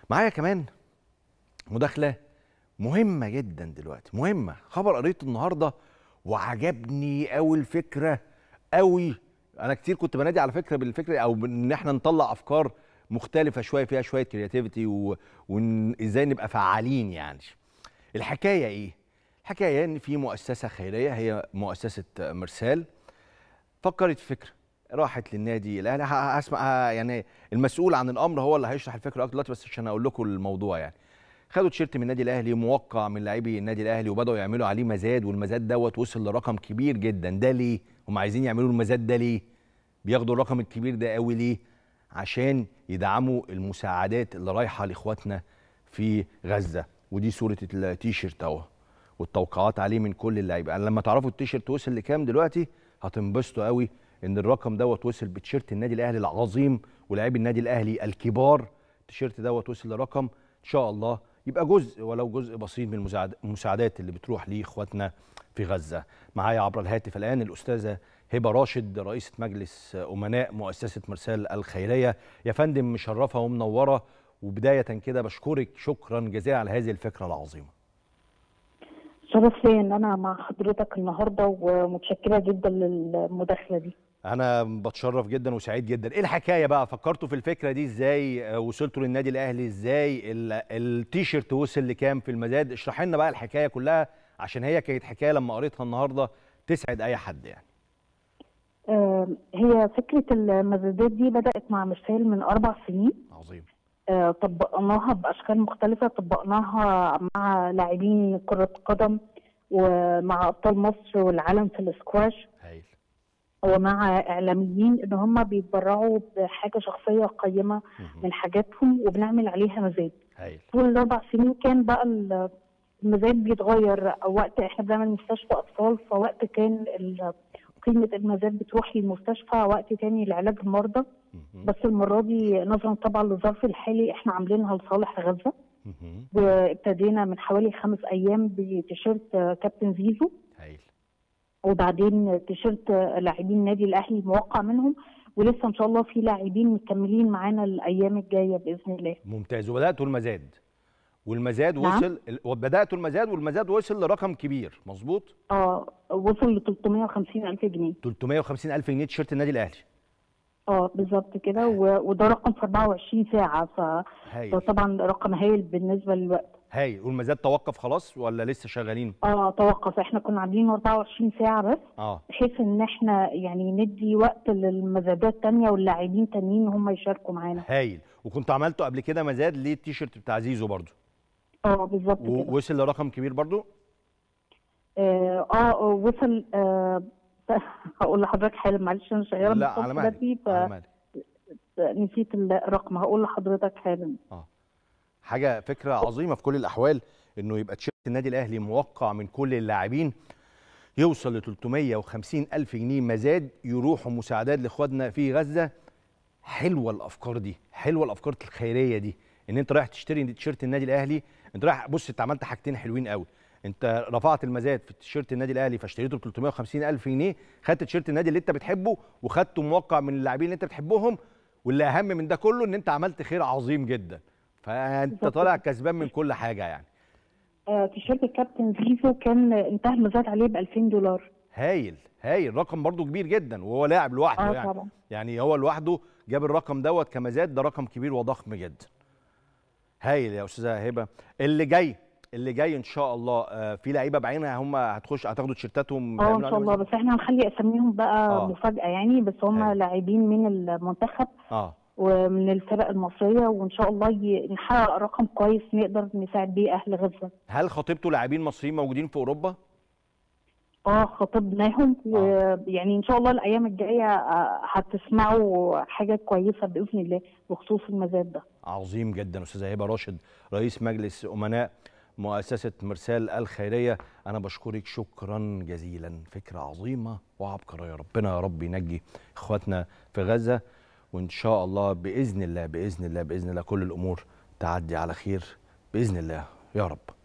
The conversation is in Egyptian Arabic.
معايا كمان مداخله مهمه جدا دلوقتي مهمه خبر قريته النهارده وعجبني قوي الفكره قوي انا كتير كنت بنادي على فكره بالفكره او ان احنا نطلع افكار مختلفه شويه فيها شويه كرياتيفيتي وازاي نبقى فعالين يعني الحكايه ايه الحكايه ان في مؤسسه خيريه هي مؤسسه مرسال فكرت في فكره راحت للنادي الاهلي هسمع يعني المسؤول عن الامر هو اللي هيشرح الفكره اكتر دلوقتي بس عشان اقول لكم الموضوع يعني خدوا تيشيرت من النادي الاهلي موقع من لاعبي النادي الاهلي وبداوا يعملوا عليه مزاد والمزاد دوت وصل لرقم كبير جدا ده ليه هم عايزين يعملوا المزاد ده ليه بياخدوا الرقم الكبير ده قوي ليه عشان يدعموا المساعدات اللي رايحه لاخواتنا في غزه ودي صوره التيشيرت اهو والتوقعات عليه من كل اللعيبه يعني لما تعرفوا التيشيرت وصل لكام دلوقتي هتنبسطوا قوي ان الرقم دوت وصل بتيشيرت النادي الاهلي العظيم ولاعبي النادي الاهلي الكبار التيشيرت دوت وصل لرقم ان شاء الله يبقى جزء ولو جزء بسيط من المساعدات اللي بتروح لاخواتنا في غزه معايا عبر الهاتف الان الاستاذه هبه راشد رئيسه مجلس امناء مؤسسه مرسال الخيريه يا فندم مشرفه ومنوره وبدايه كده بشكرك شكرا جزيلا على هذه الفكره العظيمه شرف لي ان انا مع حضرتك النهارده ومتشكره جدا للمداخله دي انا بتشرف جدا وسعيد جدا ايه الحكايه بقى فكرتوا في الفكره دي ازاي وصلتوا للنادي الاهلي ازاي التيشيرت وصل لكام في المزاد اشرح لنا بقى الحكايه كلها عشان هي كانت حكايه لما قريتها النهارده تسعد اي حد يعني آه هي فكره المزادات دي بدات مع مرسال من اربع سنين عظيم آه طبقناها باشكال مختلفه طبقناها مع لاعبين كره قدم ومع ابطال مصر والعالم في الاسكواش هايل ومع اعلاميين ان هم بيتبرعوا بحاجه شخصيه قيمه من حاجاتهم وبنعمل عليها مزاد هايل طول الاربع سنين كان بقى المزاد بيتغير وقت احنا بنعمل مستشفى اطفال فوقت كان قيمه المزاد بتروح للمستشفى وقت تاني لعلاج المرضى بس المره دي نظرا طبعا للظرف الحالي احنا عاملينها لصالح غزه وابتدينا من حوالي خمس ايام بتيشيرت كابتن زيزو هايل وبعدين تيشيرت لاعبين النادي الاهلي موقع منهم ولسه ان شاء الله في لاعبين مكملين معانا الايام الجايه باذن الله ممتاز وبداتوا المزاد والمزاد نعم؟ وصل بداتوا المزاد والمزاد وصل لرقم كبير مظبوط اه وصل ل 350 الف جنيه 350 الف جنيه تيشيرت النادي الاهلي اه بالظبط كده وده رقم في 24 ساعه ف... فطبعا رقم هايل بالنسبه للوقت هايل والمزاد توقف خلاص ولا لسه شغالين؟ اه توقف احنا كنا عاملين 24 ساعه بس اه بحيث ان احنا يعني ندي وقت للمزادات تانية واللاعبين تانيين هم يشاركوا معانا هايل وكنتوا عملتوا قبل كده مزاد للتيشيرت بتاع زيزو برضو اه بالظبط كده ووصل لرقم كبير برضو؟ اه, آه وصل آه هقول لحضرتك حالا معلش انا شغاله لا على مالي ف... على مالي نسيت الرقم هقول لحضرتك حالا اه حاجه فكره عظيمه في كل الاحوال انه يبقى تيشيرت النادي الاهلي موقع من كل اللاعبين يوصل ل 350 الف جنيه مزاد يروحوا مساعدات لاخواتنا في غزه حلوه الافكار دي حلوه الافكار الخيريه دي ان انت رايح تشتري تيشيرت النادي الاهلي انت رايح بص انت عملت حاجتين حلوين قوي انت رفعت المزاد في تيشيرت النادي الاهلي فاشتريته ب 350 الف جنيه خدت تيشيرت النادي اللي انت بتحبه وخدته موقع من اللاعبين اللي انت بتحبهم واللي اهم من ده كله ان انت عملت خير عظيم جدا فانت طالع كسبان من كل حاجه يعني آه تيشيرت الكابتن زيزو كان انتهى المزاد عليه ب 2000 دولار هايل هايل رقم برضو كبير جدا وهو لاعب لوحده آه يعني طبعا. يعني هو لوحده جاب الرقم دوت كمزاد ده رقم كبير وضخم جدا هايل يا استاذه هبه اللي جاي اللي جاي ان شاء الله آه في لعيبه بعينها هم هتخش هتاخدوا تيشيرتاتهم اه ان شاء الله بس احنا هنخلي اساميهم بقى آه. مفاجاه يعني بس هم لاعبين من المنتخب اه ومن الفرق المصريه وان شاء الله ي... نحقق رقم كويس نقدر نساعد بيه اهل غزه. هل خطيبتوا لاعبين مصريين موجودين في اوروبا؟ اه خاطبناهم ويعني ان شاء الله الايام الجايه هتسمعوا حاجه كويسه باذن الله بخصوص المزاد ده. عظيم جدا استاذه هبه راشد رئيس مجلس امناء مؤسسه مرسال الخيريه انا بشكرك شكرا جزيلا فكره عظيمه وعبقريه ربنا يا رب ينجي اخواتنا في غزه وان شاء الله باذن الله باذن الله باذن الله كل الامور تعدي على خير باذن الله يا رب